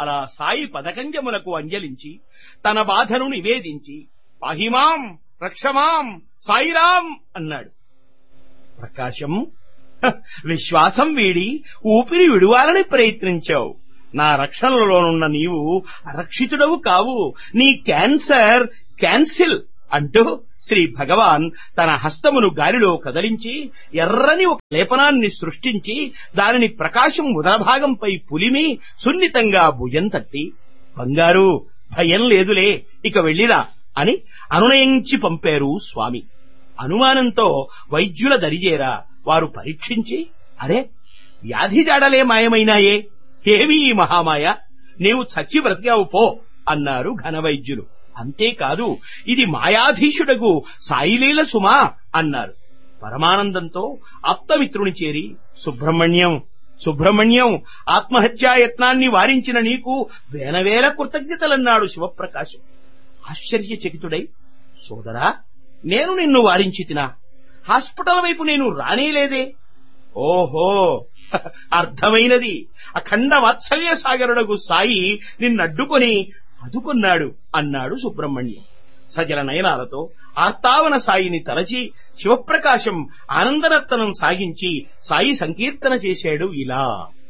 అలా సాయి పదకంజములకు అంజలించి తన బాధను నివేదించి పాహిమాం రక్షమాం సాయిరాం అన్నాడు ప్రకాశం "హ, విశ్వాసం వీడి ఊపిరి విడువాలని ప్రయత్నించావు నా రక్షణలోనున్న నీవు అరక్షితుడవు కావు నీ క్యాన్సర్ క్యాన్సిల్ అంటూ శ్రీ భగవాన్ తన హస్తమును గాలిలో కదలించి ఎర్రని ఒక లేపనాన్ని సృష్టించి దానిని ప్రకాశం ఉదరభాగంపై పులిమి సున్నితంగా భుజం తట్టి బంగారు భయం లేదులే ఇక వెళ్ళిరా అని అనునయించి పంపారు స్వామి అనుమానంతో వైద్యుల దరిజేరా వారు పరీక్షించి అరే వ్యాధి జాడలే మాయమైనాయే ఏమీ ఈ మహామాయ నీవు చచ్చి బ్రతికావు పో అన్నారు ఘనవైద్యులు అంతేకాదు ఇది మాయాధీశుడగు సాయిలీల సుమా అన్నారు పరమానందంతో ఆప్తమిత్రుని చేరి సుబ్రహ్మణ్యం సుబ్రహ్మణ్యం ఆత్మహత్యాయత్నాన్ని వారించిన నీకు వేనవేల కృతజ్ఞతలన్నాడు శివప్రకాశం ఆశ్చర్యచకితుడై సోదరా నేను నిన్ను వారించి తినా హాస్పిటల్ వైపు నేను రానేలేదే ఓహో అర్థమైనది అఖండ వాత్సల్య సాగరుడగు సాయి నిన్నడ్డుకొని అదుకున్నాడు అన్నాడు సుబ్రహ్మణ్యం సజల నయనాలతో ఆర్తావన సాయిని తలచి శివప్రకాశం ఆనందనర్తనం సాగించి సాయి సంకీర్తన చేశాడు ఇలా